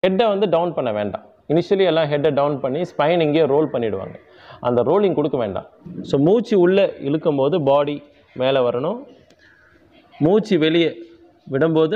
ஹெட்டை வந்து டவுன் பண்ண வேண்டாம் இனிஷியலி எல்லாம் ஹெட்டை டவுன் பண்ணி ஸ்பைன் இங்கேயே ரோல் பண்ணிடுவாங்க அந்த ரோலிங் கொடுக்க வேண்டாம் ஸோ மூச்சு உள்ளே இழுக்கும் போது பாடி மேலே வரணும் மூச்சு வெளியே விடும்போது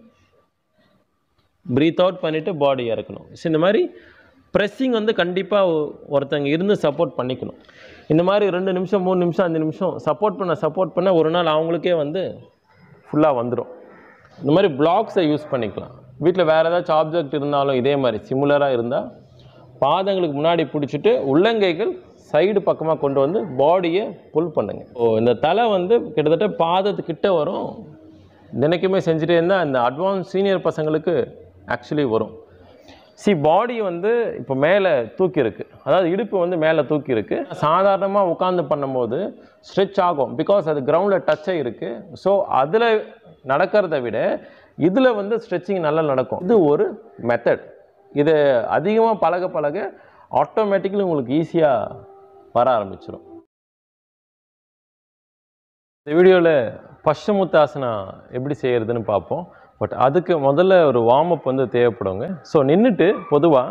ப்ரீத் அவுட் பண்ணிவிட்டு பாடி இறக்கணும் ஸோ இந்த மாதிரி ப்ரெஸ்ஸிங் வந்து கண்டிப்பாக ஒருத்தங்க இருந்து சப்போர்ட் பண்ணிக்கணும் இந்த மாதிரி ரெண்டு நிமிஷம் மூணு நிமிஷம் அஞ்சு நிமிஷம் சப்போர்ட் பண்ண சப்போர்ட் பண்ண ஒரு நாள் அவங்களுக்கே வந்து ஃபுல்லாக வந்துடும் இந்த மாதிரி பிளாக்ஸை யூஸ் பண்ணிக்கலாம் வீட்டில் வேறு ஏதாச்சும் ஆப்ஜெக்ட் இருந்தாலும் இதே மாதிரி சிமிலராக இருந்தால் பாதங்களுக்கு முன்னாடி பிடிச்சிட்டு உள்ளங்கைகள் சைடு பக்கமாக கொண்டு வந்து பாடியை புல் பண்ணுங்க ஓ இந்த தலை வந்து கிட்டத்தட்ட பாதத்துக்கிட்ட வரும் தினைக்குமே செஞ்சுட்டே இருந்தால் இந்த அட்வான்ஸ் சீனியர் பசங்களுக்கு ஆக்சுவலி வரும் சி பாடி வந்து இப்போ மேலே தூக்கி இருக்கு அதாவது இடுப்பு வந்து மேலே தூக்கி இருக்கு சாதாரணமாக உட்காந்து பண்ணும்போது ஸ்ட்ரெச் ஆகும் பிகாஸ் அது கிரவுண்டில் டச் ஆகிருக்கு ஸோ அதில் நடக்கிறத விட இதில் வந்து ஸ்ட்ரெச்சிங் நல்லா நடக்கும் இது ஒரு மெத்தட் இது அதிகமாக பழக பழக ஆட்டோமேட்டிக்கலி உங்களுக்கு ஈஸியாக வர ஆரம்பிச்சிடும் இந்த வீடியோவில் பஷ்டமுத்தாசனா எப்படி செய்கிறதுன்னு பார்ப்போம் பட் அதுக்கு முதல்ல ஒரு வார்ம் அப் வந்து தேவைப்படுங்க ஸோ நின்றுட்டு பொதுவாக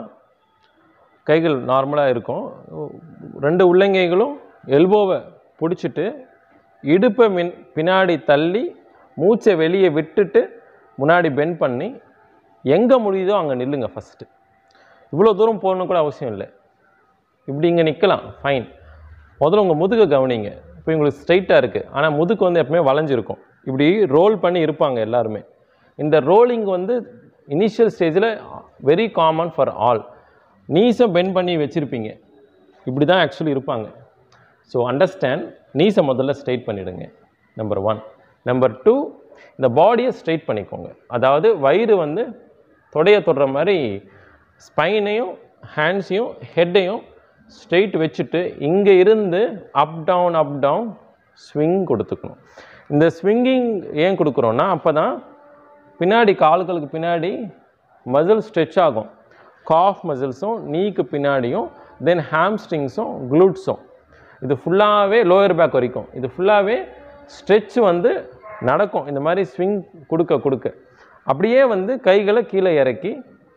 கைகள் நார்மலாக இருக்கும் ரெண்டு உள்ளங்கைகளும் எல்போவை பிடிச்சிட்டு இடுப்பை மின் பின்னாடி தள்ளி மூச்சை வெளியே விட்டுட்டு முன்னாடி பெண்ட் பண்ணி எங்கே முடியுதோ அங்கே நில்லுங்க ஃபஸ்ட்டு இவ்வளோ தூரம் போகணுன்னு கூட அவசியம் இல்லை இப்படி இங்கே நிற்கலாம் ஃபைன் முதல்ல உங்கள் முதுகை கவனிங்க இப்போ உங்களுக்கு ஸ்ட்ரைட்டாக இருக்குது ஆனால் முதுகு வந்து எப்பவுமே வளைஞ்சிருக்கும் இப்படி ரோல் பண்ணி இருப்பாங்க எல்லாருமே இந்த ரோலிங் வந்து இனிஷியல் ஸ்டேஜில் வெரி காமன் ஃபார் ஆல் நீஸை பெண்ட் பண்ணி வச்சுருப்பீங்க இப்படி தான் ஆக்சுவலி இருப்பாங்க ஸோ அண்டர்ஸ்டாண்ட் நீஸை முதல்ல ஸ்ட்ரைட் பண்ணிவிடுங்க நம்பர் ஒன் நம்பர் டூ இந்த பாடியை ஸ்ட்ரைட் பண்ணிக்கோங்க அதாவது வயிறு வந்து தொடைய தொடுற மாதிரி ஸ்பைனையும் ஹேண்ட்ஸையும் ஹெட்டையும் ஸ்ட்ரெயிட் வச்சுட்டு இங்கே இருந்து up down up down swing கொடுத்துக்கணும் இந்த ஸ்விங்கிங் ஏன் கொடுக்குறோன்னா அப்போ தான் பின்னாடி கால்களுக்கு பின்னாடி மசில் ஸ்ட்ரெச் ஆகும் காஃப் மசில்ஸும் நீக்கு பின்னாடியும் தென் ஹாம்ஸ்ட்ரிங்ஸும் க்ளூட்ஸும் இது ஃபுல்லாகவே லோயர் பேக் வரைக்கும் இது ஃபுல்லாகவே ஸ்ட்ரெச் வந்து நடக்கும் இந்த மாதிரி ஸ்விங் கொடுக்க கொடுக்க அப்படியே வந்து கைகளை கீழே இறக்கி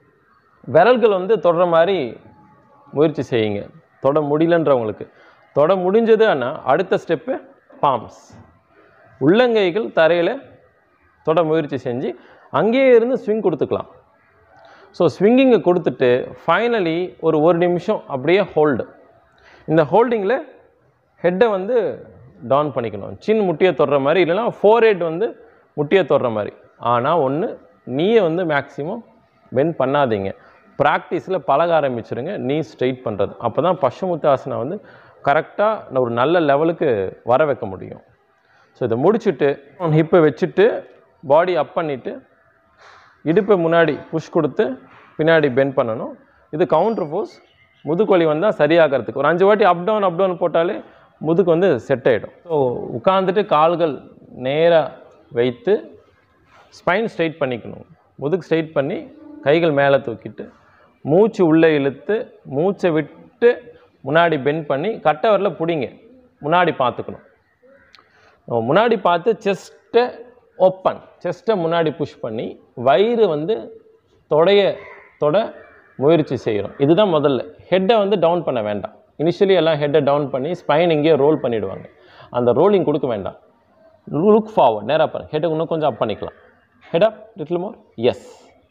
விரல்கள் வந்து தொடுற மாதிரி முயற்சி செய்யுங்க தொட முடியலன்றவங்களுக்கு தொட முடிஞ்சது ஆனால் அடுத்த ஸ்டெப்பு பாம்ஸ் உள்ளங்கைகள் தரையில் தொட முயற்சி செஞ்சு அங்கேயே இருந்து ஸ்விங் கொடுத்துக்கலாம் ஸோ ஸ்விங்கிங்கை கொடுத்துட்டு ஃபைனலி ஒரு ஒரு நிமிஷம் அப்படியே ஹோல்டு இந்த ஹோல்டிங்கில் ஹெட்டை வந்து டவுன் பண்ணிக்கணும் சின் முட்டியை தொடுற மாதிரி இல்லைன்னா ஃபோர் ஹெட் வந்து முட்டியை தொடுற மாதிரி ஆனால் ஒன்று நீயை வந்து மேக்ஸிமம் பெண்ட் பண்ணாதீங்க ப்ராக்டிஸில் பழக ஆரம்பிச்சிருங்க நீ ஸ்ட்ரெயிட் பண்ணுறது அப்போ தான் பசுமுத்தாசனை வந்து கரெக்டாக ஒரு நல்ல லெவலுக்கு வர வைக்க முடியும் ஸோ இதை முடிச்சுட்டு ஹிப்பை வச்சுட்டு பாடி அப் பண்ணிவிட்டு இடுப்பை முன்னாடி புஷ் கொடுத்து பின்னாடி பெண்ட் பண்ணணும் இது கவுண்டர் ஃபோர்ஸ் முதுகுவலி வந்தால் சரியாகிறதுக்கு ஒரு அஞ்சு வாட்டி அப் டவுன் அப் டவுன் போட்டாலே முதுகு வந்து செட் ஆகிடும் ஸோ உட்காந்துட்டு கால்கள் நேராக வைத்து ஸ்பைன் ஸ்ட்ரைட் பண்ணிக்கணும் முதுகு ஸ்ட்ரைட் பண்ணி கைகள் மேலே தூக்கிட்டு மூச்சு உள்ளே இழுத்து மூச்சை விட்டு முன்னாடி பெண்ட் பண்ணி கட்டவரில் பிடிங்க முன்னாடி பார்த்துக்கணும் நம்ம முன்னாடி பார்த்து செஸ்ட்டை ஓப்பன் செஸ்ட்டை முன்னாடி புஷ் பண்ணி வயிறு வந்து தொடைய தொட முயற்சி செய்கிறோம் இதுதான் முதல்ல ஹெட்டை வந்து டவுன் பண்ண வேண்டாம் இனிஷியலி எல்லாம் ஹெட்டை டவுன் பண்ணி ஸ்பைன் இங்கேயே ரோல் பண்ணிவிடுவாங்க அந்த ரோலிங் கொடுக்க வேண்டாம் லுக் ஃபார்வர்ட் நேராக பாருங்க ஹெட்டை இன்னும் கொஞ்சம் அப் பண்ணிக்கலாம் head up little more yes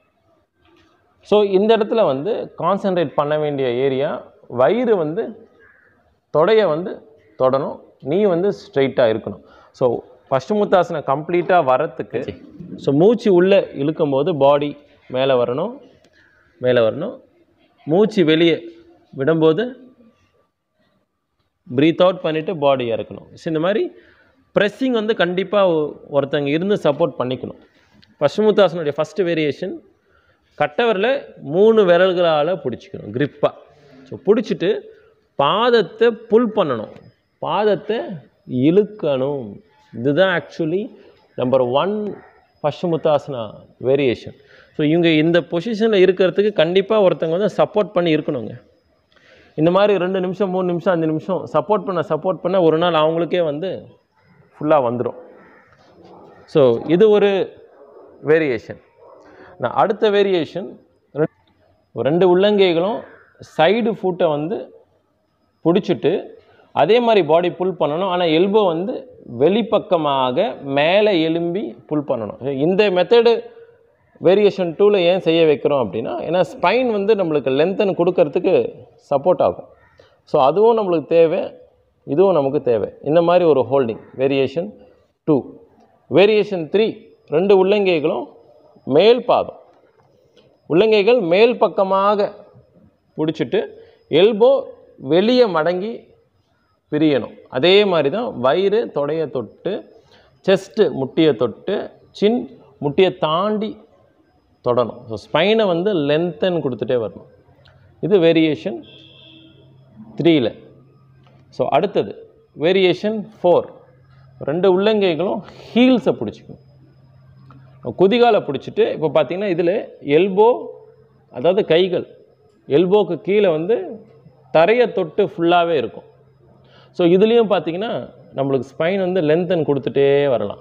so இந்த இடத்துல வந்து கான்சென்ட்ரேட் பண்ண வேண்டிய ஏரியா வயிறு வந்து தொடைய வந்து தொடணும் நீ வந்து ஸ்ட்ரைட்டாக இருக்கணும் ஸோ பஷ்டமுத்தாசனை கம்ப்ளீட்டாக வரத்துக்கு ஸோ மூச்சு உள்ளே இழுக்கும் போது பாடி மேலே வரணும் மேலே வரணும் மூச்சு வெளியே விடும்போது ப்ரீத் அவுட் பண்ணிவிட்டு பாடி இறக்கணும் ஸோ இந்த மாதிரி ப்ரெஸ்ஸிங் வந்து கண்டிப்பாக ஒருத்தங்க இருந்து சப்போர்ட் பண்ணிக்கணும் பஷ்டமுத்தாசனுடைய ஃபஸ்ட்டு வேரியேஷன் கட்டவரில் மூணு விரல்களால் பிடிச்சிக்கணும் grip-ஆ ஸோ பிடிச்சிட்டு பாதத்தை புல் பண்ணணும் பாதத்தை இழுக்கணும் இதுதான் actually number one Paschimottanasana variation so இவங்க இந்த பொசிஷனில் இருக்கிறதுக்கு கண்டிப்பாக ஒருத்தங்க வந்து சப்போர்ட் பண்ணி இருக்கணுங்க இந்த மாதிரி ரெண்டு நிமிஷம் மூணு நிமிஷம் அஞ்சு நிமிஷம் சப்போர்ட் பண்ண சப்போர்ட் பண்ண ஒரு நாள் அவங்களுக்கே வந்து ஃபுல்லாக வந்துடும் ஸோ இது ஒரு வேரியேஷன் நான் அடுத்த வேரியேஷன் ரெண்டு உள்ளங்கைகளும் சைடு ஃபுட்டை வந்து பிடிச்சிட்டு அதே மாதிரி பாடி புல் பண்ணணும் ஆனால் எல்போ வந்து வெளிப்பக்கமாக மேலே எலும்பி புல் பண்ணணும் இந்த மெத்தடு வேரியேஷன் டூவில் ஏன் செய்ய வைக்கிறோம் அப்படின்னா ஏன்னா ஸ்பைன் வந்து நம்மளுக்கு லென்த்தன் கொடுக்கறதுக்கு சப்போர்ட் ஆகும் ஸோ அதுவும் நம்மளுக்கு தேவை இதுவும் நமக்கு தேவை இந்த மாதிரி ஒரு holding variation two variation three ரெண்டு உள்ளங்கைகளும் மேல் பாதம் உள்ளங்கைகள் மேல் பக்கமாக பிடிச்சிட்டு எல்போ வெளியே மடங்கி பிரியணும் அதே மாதிரி தான் வயிறு தொடையை தொட்டு செஸ்ட்டு முட்டியை தொட்டு சின் முட்டியை தாண்டி தொடணும் ஸோ ஸ்பைனை வந்து லென்த்தன் கொடுத்துட்டே வரணும் இது வேரியேஷன் த்ரீயில் ஸோ அடுத்தது வேரியேஷன் ஃபோர் ரெண்டு உள்ளங்கைகளும் ஹீல்ஸை பிடிச்சிக்கணும் குதிகாலை பிடிச்சிட்டு இப்போ பார்த்தீங்கன்னா இதில் எல்போ அதாவது கைகள் எல்போக்கு கீழே வந்து தரையை தொட்டு ஃபுல்லாகவே இருக்கும் ஸோ இதுலேயும் பார்த்தீங்கன்னா நம்மளுக்கு ஸ்பைன் வந்து லென்த்தன் கொடுத்துட்டே வரலாம்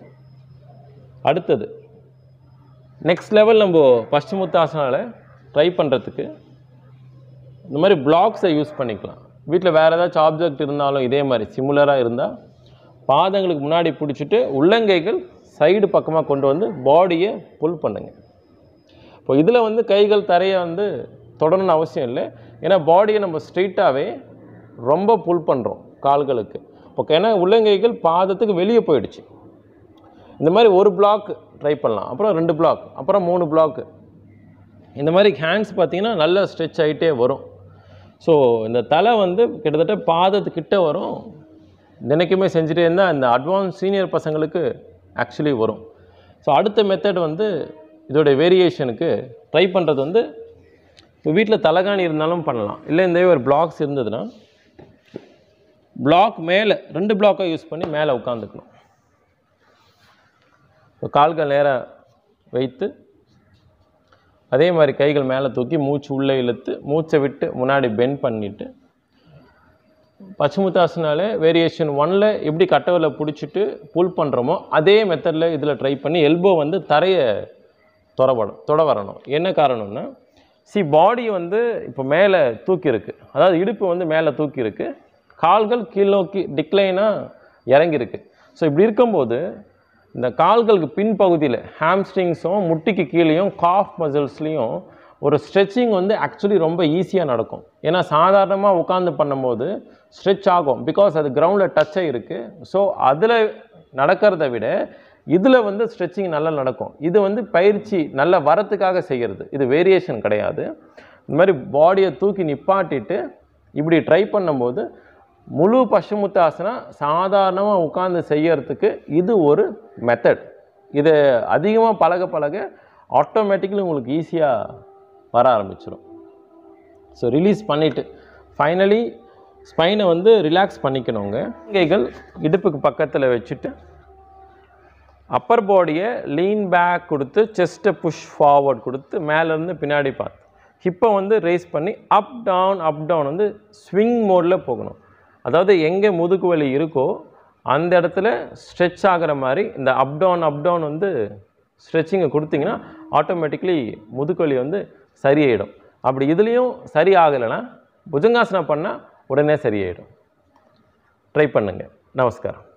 அடுத்தது நெக்ஸ்ட் லெவல் நம்ம பஷ்டமுத்தாசனால ட்ரை பண்ணுறதுக்கு இந்த மாதிரி பிளாக்ஸை யூஸ் பண்ணிக்கலாம் வீட்டில் வேறு ஏதாச்சும் ஆப்ஜெக்ட் இருந்தாலும் இதே மாதிரி சிமிலராக இருந்தால் பாதங்களுக்கு முன்னாடி பிடிச்சிட்டு உள்ளங்கைகள் சைடு பக்கமாக கொண்டு வந்து பாடியை புல் பண்ணுங்க இப்போ இதில் வந்து கைகள் தரையை வந்து தொடரணும்னு அவசியம் இல்லை ஏன்னா பாடியை நம்ம ஸ்ட்ரெயிட்டாகவே ரொம்ப புல் பண்ணுறோம் கால்களுக்கு இப்போ ஏன்னா உள்ளங்கைகள் பாதத்துக்கு வெளியே போயிடுச்சு இந்த மாதிரி ஒரு பிளாக் ட்ரை பண்ணலாம் அப்புறம் ரெண்டு பிளாக் அப்புறம் மூணு பிளாக்கு இந்த மாதிரி ஹேண்ட்ஸ் பார்த்தீங்கன்னா நல்லா ஸ்ட்ரெச் ஆகிட்டே வரும் ஸோ இந்த தலை வந்து கிட்டத்தட்ட பாதத்துக்கிட்ட வரும் தினைக்குமே செஞ்சுட்டே இருந்தால் இந்த அட்வான்ஸ் சீனியர் பசங்களுக்கு ஆக்சுவலி வரும் ஸோ அடுத்த மெத்தட் வந்து இதோடைய வேரியேஷனுக்கு ட்ரை பண்ணுறது வந்து இப்போ வீட்டில் தலைகாணி இருந்தாலும் பண்ணலாம் இல்லை இந்த ஒரு பிளாக்ஸ் இருந்ததுன்னா பிளாக் மேலே ரெண்டு பிளாக்காக யூஸ் பண்ணி மேலே உட்காந்துக்கணும் இப்போ கால்கள் நேராக வைத்து அதே மாதிரி கைகள் மேலே தூக்கி மூச்சு உள்ளே இழுத்து மூச்சை விட்டு முன்னாடி பெண்ட் பண்ணிவிட்டு பச்சமுத்தாசனாலே வேரியேஷன் ஒனில் எப்படி கட்டவில் பிடிச்சிட்டு புல் பண்ணுறோமோ அதே மெத்தடில் இதில் ட்ரை பண்ணி எல்போ வந்து தரையை தொடப்படும் தொட வரணும் என்ன காரணம்னா சி பாடி வந்து இப்போ மேலே தூக்கி இருக்கு அதாவது இடுப்பு வந்து மேலே தூக்கி இருக்கு கால்கள் கீழ்நோக்கி டிக்ளைனாக இறங்கியிருக்கு ஸோ இப்படி இருக்கும்போது இந்த கால்களுக்கு பின்பகுதியில் ஹாம்ஸ்ட்ரிங்ஸும் முட்டிக்கு கீழேயும் காஃப் மசில்ஸ்லேயும் ஒரு ஸ்ட்ரெச்சிங் வந்து ஆக்சுவலி ரொம்ப ஈஸியாக நடக்கும் ஏன்னா சாதாரணமாக உட்காந்து பண்ணும்போது ஸ்ட்ரெச் ஆகும் பிகாஸ் அது கிரவுண்டில் டச் ஆகிருக்கு ஸோ அதில் நடக்கிறத விட இதில் வந்து ஸ்ட்ரெச்சிங் நல்லா நடக்கும் இது வந்து பயிற்சி நல்ல வரத்துக்காக செய்கிறது இது வேரியேஷன் கிடையாது இந்த மாதிரி பாடியை தூக்கி நிப்பாட்டிட்டு இப்படி ட்ரை பண்ணும்போது முழு பசுமுத்தாசனா சாதாரணமாக உட்காந்து செய்யறதுக்கு இது ஒரு மெத்தட் இதை அதிகமாக பழக பழக ஆட்டோமேட்டிக்கலி உங்களுக்கு ஈஸியாக வர ஆரம்பிச்சிடும் ஸோ ரிலீஸ் பண்ணிவிட்டு ஃபைனலி ஸ்பைனை வந்து ரிலாக்ஸ் பண்ணிக்கணுங்க கைகள் இடுப்புக்கு பக்கத்தில் வச்சுட்டு அப்பர் பாடியை லீன் பேக் கொடுத்து செஸ்ட்டை புஷ் ஃபார்வர்ட் கொடுத்து மேலேருந்து பின்னாடி பார்த்து ஹிப்பை வந்து ரேஸ் பண்ணி அப் டவுன் அப் டவுன் வந்து ஸ்விங் மோடில் போகணும் அதாவது எங்கே முதுகு வலி இருக்கோ அந்த இடத்துல ஸ்ட்ரெச் ஆகிற மாதிரி இந்த அப் டவுன் அப் டவுன் வந்து ஸ்ட்ரெச்சிங்கை கொடுத்தீங்கன்னா ஆட்டோமேட்டிக்லி முதுகு வலி வந்து சரியாயிடும் அப்படி இதுலேயும் சரி ஆகலைன்னா புஜங்காசனம் பண்ணால் உடனே சரியாயிடும் ட்ரை பண்ணுங்கள் நமஸ்காரம்